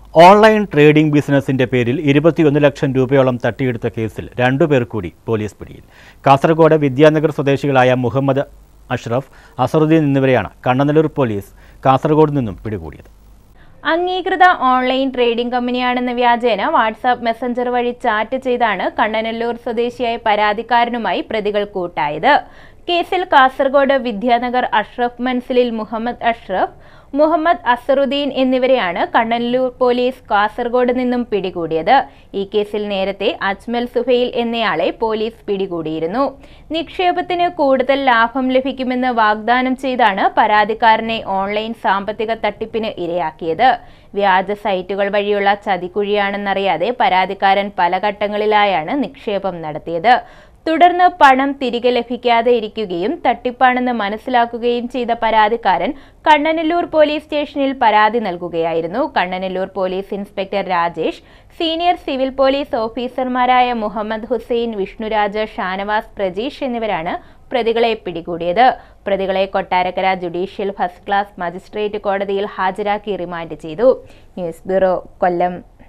online trading ബിസിനസിന്റെ പേരിൽ ഇരുപത്തിയൊന്ന് ലക്ഷം രൂപയോളം തട്ടിയെടുത്ത കേസിൽ രണ്ടുപേർ കൂടി പോലീസ് പിടിയിൽ കാസർഗോഡ് വിദ്യാനഗർ സ്വദേശികളായ മുഹമ്മദ് അഷ്റഫ് അസറുദ്ദീൻ എന്നിവരെയാണ് കണ്ണനല്ലൂർ പോലീസ് കാസർഗോഡ് നിന്നും പിടികൂടിയത് അംഗീകൃത ഓൺലൈൻ ട്രേഡിംഗ് കമ്പനിയാണെന്ന വ്യാജേന വാട്സാപ്പ് മെസ്സഞ്ചർ വഴി ചാറ്റ് ചെയ്താണ് കണ്ണനല്ലൂർ സ്വദേശിയായ പരാതിക്കാരനുമായി പ്രതികൾ കൂട്ടായത് കേസിൽ കാസർഗോഡ് വിദ്യാനഗർ അഷ്റഫ് മൻസിലിൽ മുഹമ്മദ് അഷ്റഫ് മുഹമ്മദ് അസറുദ്ദീൻ എന്നിവരെയാണ് കണ്ണനല്ലൂർ പോലീസ് കാസർഗോഡ് നിന്നും പിടികൂടിയത് ഈ കേസിൽ നേരത്തെ അജ്മൽ സുഹൈൽ എന്നയാളെ പോലീസ് പിടികൂടിയിരുന്നു നിക്ഷേപത്തിന് കൂടുതൽ ലാഭം ലഭിക്കുമെന്ന് വാഗ്ദാനം ചെയ്താണ് പരാതിക്കാരനെ ഓൺലൈൻ സാമ്പത്തിക തട്ടിപ്പിന് ഇരയാക്കിയത് വ്യാജ സൈറ്റുകൾ വഴിയുള്ള ചതിക്കുഴിയാണെന്നറിയാതെ പരാതിക്കാരൻ പല ഘട്ടങ്ങളിലായാണ് നിക്ഷേപം നടത്തിയത് തുടർന്ന് പണം തിരികെ ലഭിക്കാതെ ഇരിക്കുകയും തട്ടിപ്പാണെന്ന് മനസ്സിലാക്കുകയും ചെയ്ത പരാതിക്കാരൻ കണ്ണനല്ലൂർ പോലീസ് സ്റ്റേഷനിൽ പരാതി നൽകുകയായിരുന്നു Kannanallur police inspector Rajesh senior civil police ഓഫീസർമാരായ മുഹമ്മദ് ഹുസൈൻ വിഷ്ണുരാജ് ഷാനവാസ് പ്രജീഷ് എന്നിവരാണ് പ്രതികളെ പിടികൂടിയത് പ്രതികളെ Kottarakkara judicial first class magistrate കോടതിയിൽ ഹാജരാക്കി റിമാൻഡ് ചെയ്തു ന്യൂസ് ബ്യൂറോ കൊല്ലം